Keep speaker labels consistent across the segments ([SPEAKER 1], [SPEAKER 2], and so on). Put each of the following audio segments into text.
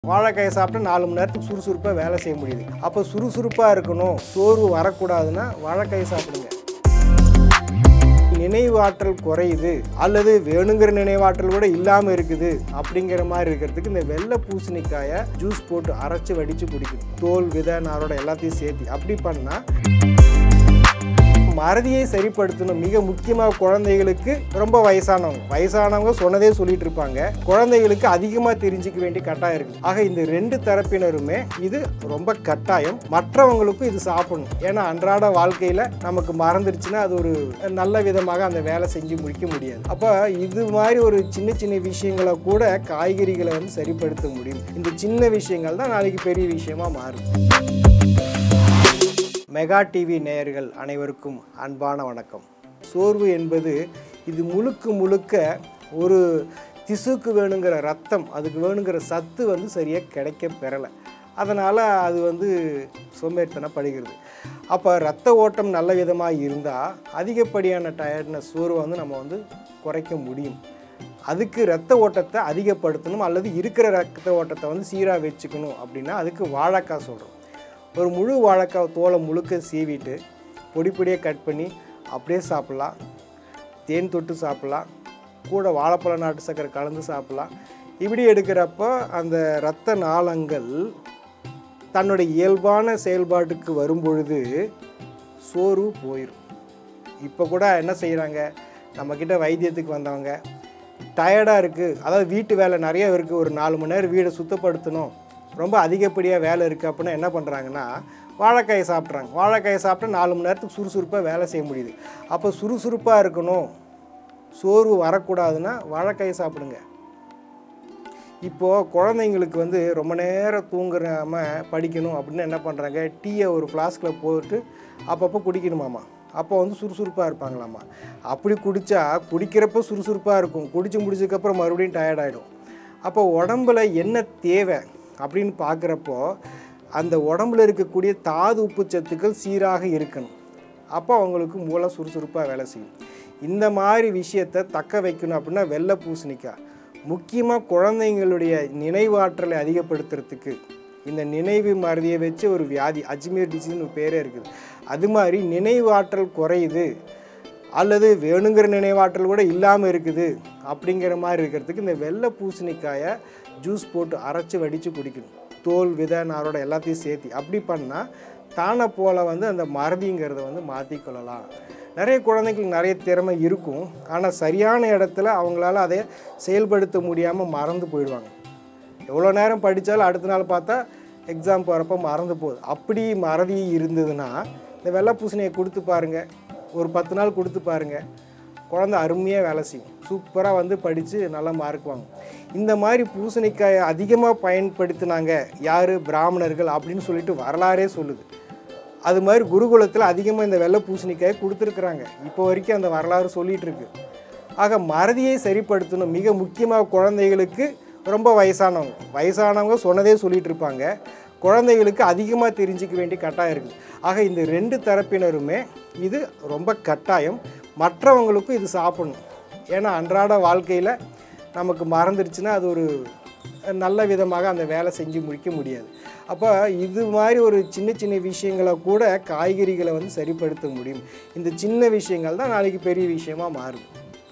[SPEAKER 1] வாழைக்காயை சாப்பிட்டு நாலு மணி நேரத்துக்கு சுறுசுறுப்பாக வேலை செய்ய முடியுது அப்போ சுறுசுறுப்பாக இருக்கணும் சோர்வு வரக்கூடாதுன்னா வாழைக்காயை சாப்பிடுங்க நினைவாற்றல் குறையுது அல்லது வேணுங்கிற நினைவாற்றல் கூட இல்லாமல் இருக்குது அப்படிங்கிற மாதிரி இருக்கிறதுக்கு இந்த வெள்ளை பூசணிக்காயை ஜூஸ் போட்டு அரைச்சி வடித்து குடிக்கணும் தோல் விதை நாரோட எல்லாத்தையும் சேர்த்து அப்படி பண்ணால் மறதியை சரிப்படுத்தணும் மிக முக்கியமாக குழந்தைகளுக்கு ரொம்ப வயசானவங்க வயசானவங்க சொன்னதே சொல்லிட்டு இருப்பாங்க குழந்தைகளுக்கு அதிகமாக தெரிஞ்சுக்க வேண்டிய கட்டாயம் இருக்குது ஆக இந்த ரெண்டு தரப்பினருமே இது ரொம்ப கட்டாயம் மற்றவங்களுக்கும் இது சாப்பிடணும் ஏன்னா அன்றாட வாழ்க்கையில் நமக்கு மறந்துருச்சுன்னா அது ஒரு நல்ல விதமாக அந்த வேலை செஞ்சு முடிக்க முடியாது அப்போ இது மாதிரி ஒரு சின்ன சின்ன விஷயங்களை கூட காய்கறிகளை வந்து சரிப்படுத்த முடியும் இந்த சின்ன விஷயங்கள் தான் நாளைக்கு பெரிய விஷயமா மாறும் மெகா டிவி நேயர்கள் அனைவருக்கும் அன்பான வணக்கம் சோர்வு என்பது இது முழுக்க முழுக்க ஒரு திசுக்கு வேணுங்கிற ரத்தம் அதுக்கு வேணுங்கிற சத்து வந்து சரியாக கிடைக்க பெறலை அதனால் அது வந்து சோம்பேறித்தனப்படுகிறது அப்போ ரத்த ஓட்டம் நல்ல விதமாக இருந்தால் அதிகப்படியான டயர்ட்னஸ் சோர்வை வந்து நம்ம வந்து குறைக்க முடியும் அதுக்கு ரத்த ஓட்டத்தை அதிகப்படுத்தணும் அல்லது இருக்கிற ரத்த ஓட்டத்தை வந்து சீராக வச்சுக்கணும் அப்படின்னா அதுக்கு வாழைக்காய் சொல்கிறோம் ஒரு முழு வாழைக்காய் தோலை முழுக்க சீவிட்டு பொடி பொடியாக கட் பண்ணி அப்படியே சாப்பிட்லாம் தேன் தொட்டு சாப்பிட்லாம் கூட வாழைப்பழ நாட்டு சக்கரை கலந்து சாப்பிட்லாம் இப்படி எடுக்கிறப்போ அந்த இரத்த நாளங்கள் தன்னுடைய இயல்பான செயல்பாட்டுக்கு வரும்பொழுது சோர்வு போயிடும் இப்போ கூட என்ன செய்கிறாங்க நம்மக்கிட்ட வைத்தியத்துக்கு வந்தவங்க டயர்டாக இருக்குது அதாவது வீட்டு வேலை நிறைய இருக்குது ஒரு நாலு மணி நேரம் வீடை சுத்தப்படுத்தணும் ரொம்ப அதிகப்படியாக வேலை இருக்குது அப்படின்னா என்ன பண்ணுறாங்கன்னா வாழைக்காயை சாப்பிட்றாங்க வாழைக்காயை சாப்பிட்டா நாலு மணி நேரத்துக்கு சுறுசுறுப்பாக வேலை செய்ய முடியுது அப்போ சுறுசுறுப்பாக இருக்கணும் சோர்வு வரக்கூடாதுன்னா வாழைக்காயை சாப்பிடுங்க இப்போது குழந்தைங்களுக்கு வந்து ரொம்ப நேரம் தூங்குறாம படிக்கணும் அப்படின்னு என்ன பண்ணுறாங்க டீயை ஒரு ஃப்ளாஸ்கில் போட்டு அப்பப்போ குடிக்கணுமாமா அப்போ வந்து சுறுசுறுப்பாக இருப்பாங்களாமா அப்படி குடித்தா குடிக்கிறப்ப சுறுசுறுப்பாக இருக்கும் குடிச்சு முடிச்சதுக்கப்புறம் மறுபடியும் டயர்ட் ஆகிடும் அப்போ உடம்புல என்ன தேவை அப்படின்னு பார்க்குறப்போ அந்த உடம்புல இருக்கக்கூடிய தாது உப்பு சத்துக்கள் சீராக இருக்கணும் அப்போ அவங்களுக்கு மூளை சுறுசுறுப்பாக வேலை செய்யும் இந்த மாதிரி விஷயத்தை தக்க வைக்கணும் அப்படின்னா வெள்ளை பூசணிக்காய் முக்கியமாக குழந்தைங்களுடைய நினைவாற்றலை அதிகப்படுத்துறதுக்கு இந்த நினைவு மறதியை வச்சு ஒரு வியாதி அஜ்மீர் டிசீஸ்னு ஒரு பேரே இருக்குது அது மாதிரி நினைவாற்றல் குறையுது அல்லது வேணுங்கிற நினைவாற்றல் கூட இல்லாமல் இருக்குது அப்படிங்கிற மாதிரி இருக்கிறதுக்கு இந்த வெள்ளை பூசணிக்காயை ஜூஸ் போட்டு அரைச்சி வடித்து குடிக்கணும் தோல் விதை நாரோட எல்லாத்தையும் சேர்த்து அப்படி பண்ணால் தானை போல் வந்து அந்த மறதிங்கிறத வந்து மாற்றிக்கொள்ளலாம் நிறைய குழந்தைங்களுக்கு நிறைய திறமை இருக்கும் ஆனால் சரியான இடத்துல அவங்களால அதை செயல்படுத்த முடியாமல் மறந்து போயிடுவாங்க எவ்வளோ நேரம் படித்தாலும் அடுத்த நாள் பார்த்தா எக்ஸாம் போகிறப்ப மறந்து போகுது அப்படி மறதி இருந்ததுன்னா இந்த வெள்ளை பூசணியை கொடுத்து பாருங்கள் ஒரு பத்து நாள் கொடுத்து பாருங்கள் குழந்த அருமையாக வேலை செய்யும் சூப்பராக வந்து படித்து நல்லா மார்க் வாங்கும் இந்த மாதிரி பூசணிக்காயை அதிகமாக பயன்படுத்தினாங்க யார் பிராமணர்கள் அப்படின்னு சொல்லிட்டு வரலாறே சொல்லுது அது மாதிரி குருகுலத்தில் அதிகமாக இந்த வெள்ளை பூசணிக்காயை கொடுத்துருக்குறாங்க இப்போ வரைக்கும் அந்த வரலாறு சொல்லிகிட்டு இருக்கு ஆக மறதியை சரிப்படுத்தணும் மிக முக்கியமாக குழந்தைகளுக்கு ரொம்ப வயசானவங்க வயசானவங்க சொன்னதே சொல்லிட்டு இருப்பாங்க குழந்தைகளுக்கு அதிகமாக தெரிஞ்சிக்க வேண்டிய கட்டாயம் இருக்குது ஆக இந்த ரெண்டு தரப்பினருமே இது ரொம்ப கட்டாயம் மற்றவங்களுக்கும் இது சாப்பிடணும் ஏன்னா அன்றாட வாழ்க்கையில் நமக்கு மறந்துருச்சுன்னா அது ஒரு நல்ல விதமாக அந்த வேலை செஞ்சு முடிக்க முடியாது அப்போ இது மாதிரி ஒரு சின்ன சின்ன விஷயங்களை கூட காய்கறிகளை வந்து சரிப்படுத்த முடியும் இந்த சின்ன விஷயங்கள் தான் நாளைக்கு பெரிய விஷயமா மாறும்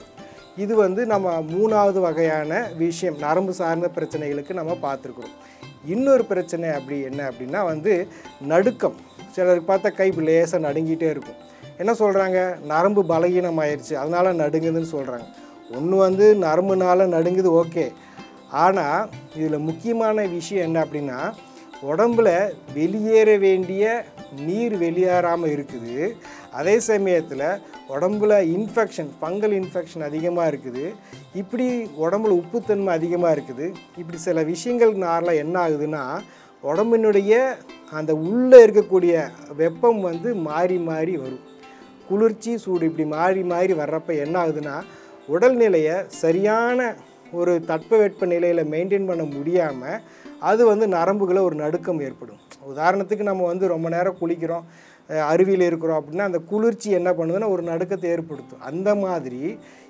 [SPEAKER 1] இது வந்து நம்ம மூணாவது வகையான விஷயம் நரம்பு சார்ந்த பிரச்சனைகளுக்கு நம்ம பார்த்துருக்குறோம் இன்னொரு பிரச்சனை அப்படி என்ன அப்படின்னா வந்து நடுக்கம் சிலருக்கு பார்த்தா கை லேசாக நடுங்கிட்டே இருக்கும் என்ன சொல்கிறாங்க நரம்பு பலகீனம் ஆயிடுச்சு அதனால நடுங்குதுன்னு சொல்கிறாங்க ஒன்று வந்து நரம்புனால நடுங்குது ஓகே ஆனால் இதில் முக்கியமான விஷயம் என்ன அப்படின்னா உடம்புல வெளியேற வேண்டிய நீர் வெளியேறாமல் இருக்குது அதே சமயத்தில் உடம்புல இன்ஃபெக்ஷன் ஃபங்கல் இன்ஃபெக்ஷன் அதிகமாக இருக்குது இப்படி உடம்புல உப்புத்தன்மை அதிகமாக இருக்குது இப்படி சில விஷயங்கள்னால என்ன ஆகுதுன்னா உடம்பினுடைய அந்த உள்ளே இருக்கக்கூடிய வெப்பம் வந்து மாறி மாறி வரும் குளிர்ச்சி சூடு இப்படி மாறி மாறி வர்றப்ப என்ன ஆகுதுன்னா உடல்நிலையை சரியான ஒரு தட்பவெட்ப நிலையில் மெயின்டைன் பண்ண முடியாமல் அது வந்து நரம்புகளை ஒரு நடுக்கம் ஏற்படும் உதாரணத்துக்கு நம்ம வந்து ரொம்ப நேரம் குளிக்கிறோம் அஹ் அருவியில் இருக்கிறோம் அப்படின்னா அந்த குளிர்ச்சி என்ன பண்ணுதுன்னா ஒரு நடுக்கத்தை ஏற்படுத்தும் அந்த மாதிரி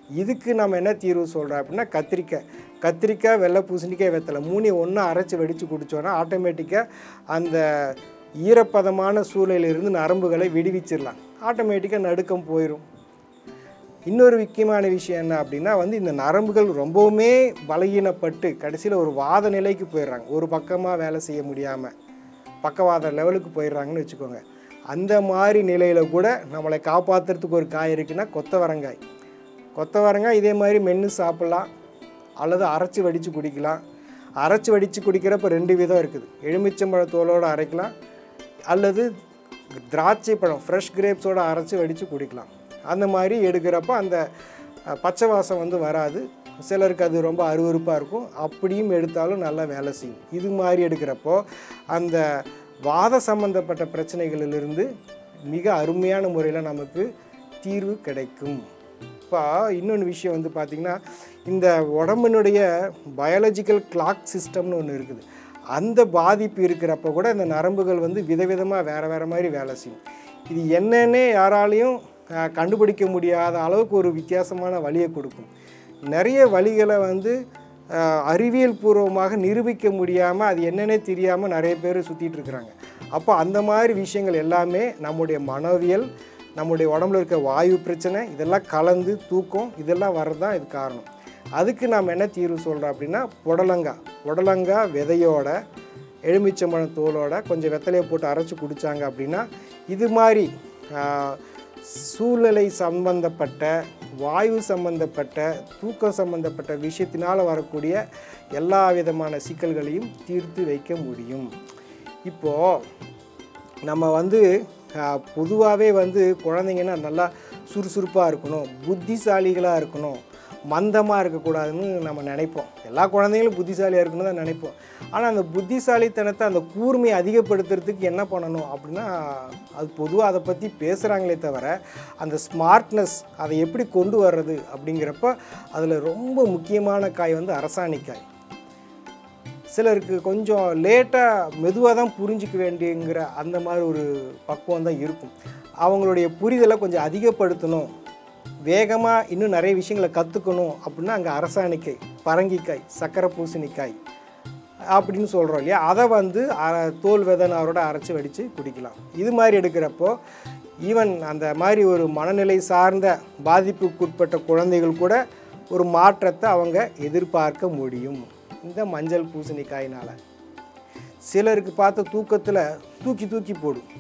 [SPEAKER 1] இதுக்கு நம்ம என்ன தீர்வு சொல்கிறோம் அப்படின்னா கத்திரிக்காய் கத்திரிக்காய் வெள்ளை பூசணிக்காய் வெத்தலை மூணு ஒன்று அரைச்சி வெடித்து குடித்தோன்னா ஆட்டோமேட்டிக்காக அந்த ஈரப்பதமான சூழலிலிருந்து நரம்புகளை விடுவிச்சிடலாம் ஆட்டோமேட்டிக்காக நடுக்கம் போயிடும் இன்னொரு முக்கியமான விஷயம் என்ன அப்படின்னா வந்து இந்த நரம்புகள் ரொம்பவுமே பலகீனப்பட்டு கடைசியில் ஒரு வாத நிலைக்கு போயிடுறாங்க ஒரு பக்கமாக வேலை செய்ய முடியாமல் பக்கவாத லெவலுக்கு போயிடுறாங்கன்னு வச்சுக்கோங்க அந்த மாதிரி நிலையில் கூட நம்மளை காப்பாற்றுறதுக்கு ஒரு காய் இருக்குன்னா கொத்தவரங்காய் கொத்தவரங்காய் இதே மாதிரி மென்று சாப்பிட்லாம் அல்லது அரைச்சி வடித்து குடிக்கலாம் அரைச்சி வடித்து குடிக்கிறப்ப ரெண்டு விதம் இருக்குது எலுமிச்சம்பழ தோலோடு அரைக்கலாம் அல்லது திராட்சை பழம் ஃப்ரெஷ் கிரேப்ஸோடு அரைச்சி வடித்து குடிக்கலாம் அந்த மாதிரி எடுக்கிறப்ப அந்த அஹ், பச்சை வாசம் வந்து வராது சிலருக்கு அது ரொம்ப அருவருப்பாக இருக்கும் அப்படியும் எடுத்தாலும் நல்லா வேலை செய்யும் இது மாதிரி எடுக்கிறப்போ அந்த வாத சம்பந்தப்பட்ட பிரச்சனைகளிலிருந்து மிக அருமையான முறையில் நமக்கு தீர்வு கிடைக்கும் இப்போ இன்னொன்று விஷயம் வந்து பார்த்திங்கன்னா இந்த உடம்பினுடைய பயாலஜிக்கல் கிளாக் சிஸ்டம்னு ஒன்று இருக்குது அந்த பாதிப்பு இருக்கிறப்ப கூட இந்த நரம்புகள் வந்து விதவிதமாக வேறு வேறு மாதிரி வேலை செய்யும் இது என்னன்னே யாராலையும் அஹ், கண்டுபிடிக்க முடியாத அளவுக்கு ஒரு வித்தியாசமான வழியை கொடுக்கும் நிறைய வழிகளை வந்து அஹ், அறிவியல் பூர்வமாக நிரூபிக்க முடியாமல் அது என்னன்னே தெரியாமல் நிறைய பேர் சுற்றிட்டு இருக்கிறாங்க அப்போ அந்த மாதிரி விஷயங்கள் எல்லாமே நம்முடைய மனோவியல் நம்முடைய உடம்புல இருக்க வாயு பிரச்சனை இதெல்லாம் கலந்து தூக்கம் இதெல்லாம் வர்றது தான் இது காரணம் அதுக்கு நாம் என்ன தீர்வு சொல்கிறோம் அப்படின்னா புடலங்காய் புடலங்காய் விதையோட எலுமிச்சம்பழம் தோலோட கொஞ்சம் வெத்தலையை போட்டு அரைச்சி குடித்தாங்க அப்படின்னா இது மாதிரி ஆஹ், சூழ்நிலை சம்பந்தப்பட்ட வாயு சம்பந்தப்பட்ட தூக்கம் சம்பந்தப்பட்ட விஷயத்தினால் வரக்கூடிய எல்லா விதமான சிக்கல்களையும் தீர்த்து வைக்க முடியும் இப்போது நம்ம வந்து பொதுவாகவே வந்து குழந்தைங்கன்னா நல்லா சுறுசுறுப்பாக இருக்கணும் புத்திசாலிகளாக இருக்கணும் மந்தமாக இருக்கக்கூடாதுன்னு நம்ம நினைப்போம் எல்லா குழந்தைங்களும் புத்திசாலியாக இருக்கணும்னு தான் நினைப்போம் ஆனால் அந்த புத்திசாலித்தனத்தை அந்த கூர்மையை அதிகப்படுத்துறதுக்கு என்ன பண்ணணும் அப்படின்னா அது பொதுவாக அதை பற்றி பேசுகிறாங்களே தவிர அந்த ஸ்மார்ட்னஸ் அதை எப்படி கொண்டு வர்றது அப்படிங்கிறப்ப அதில் ரொம்ப முக்கியமான காய் வந்து அரசாணிக்காய் சிலருக்கு கொஞ்சம் லேட்டாக மெதுவாக தான் புரிஞ்சிக்க வேண்டியங்கிற அந்த மாதிரி ஒரு பக்குவம் தான் இருக்கும் அவங்களுடைய புரிதலை கொஞ்சம் அதிகப்படுத்தணும் வேகமாக இன்னும் நிறைய விஷயங்களை கற்றுக்கணும் அப்படின்னா அங்கே அரசாணிக்காய் பரங்கிக்காய் சக்கரை பூசணிக்காய் அப்படின்னு சொல்கிறோம் இல்லையா அதை வந்து அர- தோல் விதனாரோட அரைச்சி வடித்து குடிக்கலாம் இது மாதிரி எடுக்கிறப்போ ஈவன் அந்த மாதிரி ஒரு மனநிலை சார்ந்த பாதிப்புக்குட்பட்ட குழந்தைகள் கூட ஒரு மாற்றத்தை அவங்க எதிர்பார்க்க முடியும் இந்த மஞ்சள் பூசணிக்காயினால் சிலருக்கு பார்த்த தூக்கத்தில் தூக்கி தூக்கி போடும்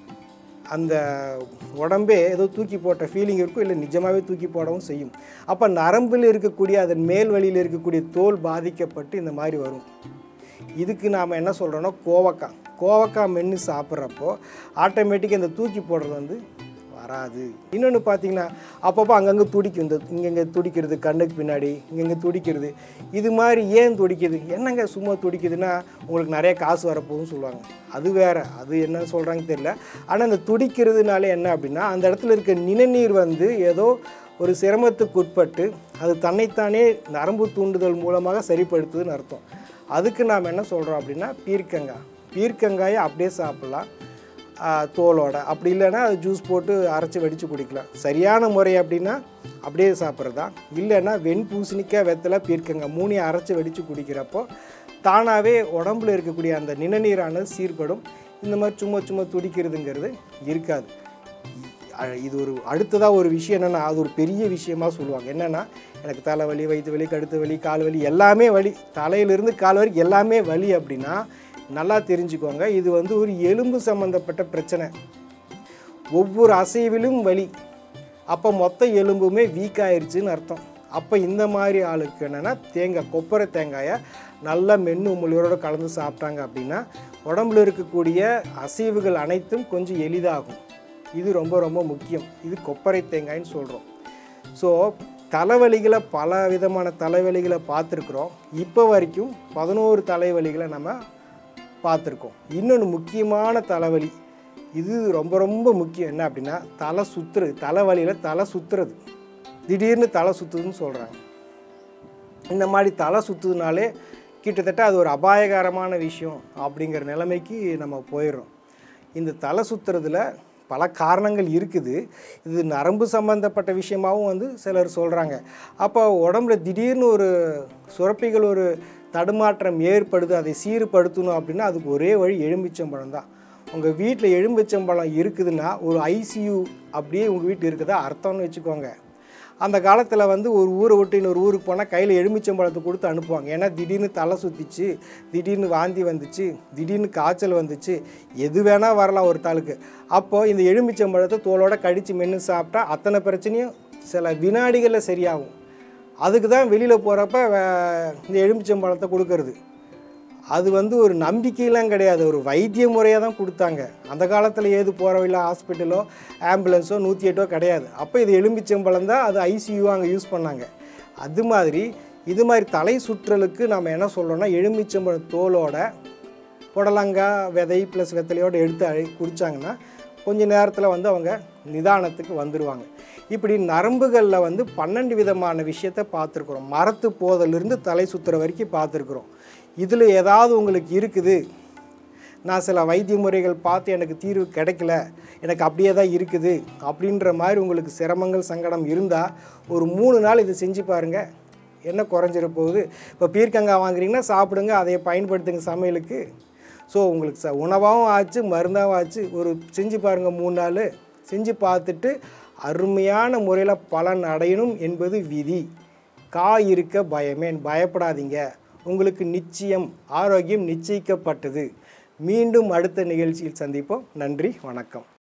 [SPEAKER 1] அந்த உடம்பே ஏதோ தூக்கி போட்ட ஃபீலிங் இருக்கும் இல்லை நிஜமாகவே தூக்கி போடவும் செய்யும் அப்போ நரம்பில் இருக்கக்கூடிய அதன் மேல் வழியில் இருக்கக்கூடிய தோல் பாதிக்கப்பட்டு இந்த மாதிரி வரும் இதுக்கு நாம் என்ன சொல்கிறோன்னா கோவக்காய் கோவக்காய் மென்று சாப்பிட்றப்போ ஆட்டோமேட்டிக்காக இந்த தூக்கி போடுறது வந்து வராது இன்னொன்று பார்த்தீங்கன்னா அப்பப்போ அங்கங்கே துடிக்கும் இந்த இங்கங்கே துடிக்கிறது கண்ணுக்கு பின்னாடி இங்கங்கே துடிக்கிறது இது மாதிரி ஏன் துடிக்குது என்னங்க சும்மா துடிக்குதுன்னா உங்களுக்கு நிறைய காசு வரப்போகும்னு சொல்லுவாங்க அது வேற அது என்ன சொல்கிறாங்க தெரியல ஆனால் அந்த துடிக்கிறதுனால என்ன அப்படின்னா அந்த இடத்துல இருக்க நிணநீர் வந்து ஏதோ ஒரு சிரமத்துக்கு உட்பட்டு அது தன்னைத்தானே நரம்பு தூண்டுதல் மூலமாக சரிப்படுத்துதுன்னு அர்த்தம் அதுக்கு நாம் என்ன சொல்கிறோம் அப்படின்னா பீர்க்கங்காய் பீர்க்கங்காயை அப்படியே சாப்பிட்லாம் ஆஹ், தோலோட அப்படி இல்லைன்னா அது ஜூஸ் போட்டு அரைச்சி வடித்து குடிக்கலாம் சரியான முறை அப்படின்னா அப்படியே சாப்பிட்றது தான் இல்லைன்னா வெண் பூசணிக்காய் வெத்தலை பீர்க்கங்காய் மூணையும் அரைச்சி வடித்து குடிக்கிறப்போ தானாகவே உடம்புல இருக்கக்கூடிய அந்த நிணநீரானது சீர்படும் இந்த மாதிரி சும்மா சும்மா துடிக்கிறதுங்கிறது இருக்காது அ- இது ஒரு அடுத்ததாக ஒரு விஷயம் என்னென்னா அது ஒரு பெரிய விஷயமா சொல்லுவாங்க என்னென்னா எனக்கு தலைவலி வயிற்று வலி கழுத்து வலி கால் வலி எல்லாமே வலி தலையிலிருந்து கால் வரைக்கும் எல்லாமே வலி அப்படின்னா நல்லா தெரிஞ்சுக்கோங்க இது வந்து ஒரு எலும்பு சம்மந்தப்பட்ட பிரச்சனை ஒவ்வொரு அசைவிலும் வலி அப்போ மொத்த எலும்புமே வீக் ஆயிருச்சுன்னு அர்த்தம் அப்போ இந்த மாதிரி ஆளுக்கு என்னென்னா தேங்காய் கொப்பரை தேங்காயை நல்லா மென்று உமிழ்வோட கலந்து சாப்பிட்டாங்க அப்படின்னா உடம்புல இருக்கக்கூடிய அசைவுகள் அனைத்தும் கொஞ்சம் எளிதாகும் இது ரொம்ப ரொம்ப முக்கியம் இது கொப்பரை தேங்காய்ன்னு சொல்கிறோம் ஸோ தலைவலிகளை பல விதமான தலைவலிகளை பார்த்துருக்குறோம் இப்போ வரைக்கும் பதினோரு தலைவலிகளை நம்ம பார்த்துருக்கோம் இன்னொன்று முக்கியமான தலைவலி இது ரொம்ப ரொம்ப முக்கியம் என்ன அப்படின்னா தலை சுற்றுறது தலைவலியில் தலை சுற்றுறது திடீர்னு தலை சுற்றுதுன்னு சொல்கிறாங்க இந்த மாதிரி தலை சுற்றுதுனாலே கிட்டத்தட்ட அது ஒரு அபாயகரமான விஷயம் அப்படிங்கிற நிலைமைக்கு நம்ம போயிடுறோம் இந்த தலை சுற்றுறதுல பல காரணங்கள் இருக்குது இது நரம்பு சம்பந்தப்பட்ட விஷயமாகவும் வந்து சிலர் சொல்கிறாங்க அப்போ உடம்புல திடீர்னு ஒரு சுரப்பிகள் ஒரு தடுமாற்றம் ஏற்படுது அதை சீர்படுத்தணும் அப்படின்னா அதுக்கு ஒரே வழி எலும்பிச்சம்பழம் தான் உங்கள் வீட்டில் எலும்பிச்சம்பழம் இருக்குதுன்னா ஒரு ஐசியூ அப்படியே உங்கள் வீட்டில் இருக்குதா அர்த்தம்னு வச்சுக்கோங்க அந்த காலத்தில் வந்து ஒரு ஊரை விட்டு இன்னொரு ஊருக்கு போனால் கையில் எலுமிச்சம்பழத்தை கொடுத்து அனுப்புவாங்க ஏன்னா திடீர்னு தலை சுற்றிச்சு திடீர்னு வாந்தி வந்துச்சு திடீர்னு காய்ச்சல் வந்துச்சு எது வேணால் வரலாம் ஒரு தாளுக்கு அப்போது இந்த எலுமிச்சம்பழத்தை தோலோட கடித்து மென்று சாப்பிட்டா அத்தனை பிரச்சனையும் சில வினாடிகளில் சரியாகும் அதுக்கு தான் வெளியில் போகிறப்ப இந்த எலுமிச்சம்பழத்தை கொடுக்கறது அது வந்து ஒரு நம்பிக்கையெல்லாம் கிடையாது ஒரு வைத்திய முறையாக தான் கொடுத்தாங்க அந்த காலத்தில் ஏது போகிறவில்ல ஹாஸ்பிட்டலோ ஆம்புலன்ஸோ நூற்றி எட்டோ கிடையாது அப்போ இது எலும்பிச்சம்பழம் தான் அது ஐசியூ அங்கே யூஸ் பண்ணாங்க அது மாதிரி இது மாதிரி தலை சுற்றலுக்கு நம்ம என்ன சொல்கிறோம்னா எலுமிச்சம்பழம் தோலோட புடலங்காய் விதை ப்ளஸ் வெத்தலையோடு எடுத்து அழி குடித்தாங்கன்னா கொஞ்ச நேரத்தில் வந்து அவங்க நிதானத்துக்கு வந்துடுவாங்க இப்படி நரம்புகளில் வந்து பன்னெண்டு விதமான விஷயத்தை பார்த்துருக்குறோம் மரத்து போதலிருந்து தலை சுற்றுற வரைக்கும் பார்த்துருக்குறோம் இதில் ஏதாவது உங்களுக்கு இருக்குது நான் சில வைத்திய முறைகள் பார்த்து எனக்கு தீர்வு கிடைக்கல எனக்கு அப்படியே தான் இருக்குது அப்படின்ற மாதிரி உங்களுக்கு சிரமங்கள் சங்கடம் இருந்தால் ஒரு மூணு நாள் இதை செஞ்சு பாருங்கள் என்ன குறைஞ்சிட போகுது இப்போ பீர்க்கங்காய் வாங்குறீங்கன்னா சாப்பிடுங்க அதை பயன்படுத்துங்க சமையலுக்கு ஸோ உங்களுக்கு ச உணவாகவும் ஆச்சு மருந்தாகவும் ஆச்சு ஒரு செஞ்சு பாருங்கள் மூணு நாள் செஞ்சு பார்த்துட்டு அருமையான முறையில் பலன் அடையணும் என்பது விதி காய் இருக்க பயமேன் பயப்படாதீங்க உங்களுக்கு நிச்சயம் ஆரோக்கியம் நிச்சயிக்கப்பட்டது மீண்டும் அடுத்த நிகழ்ச்சியில் சந்திப்போம் நன்றி வணக்கம்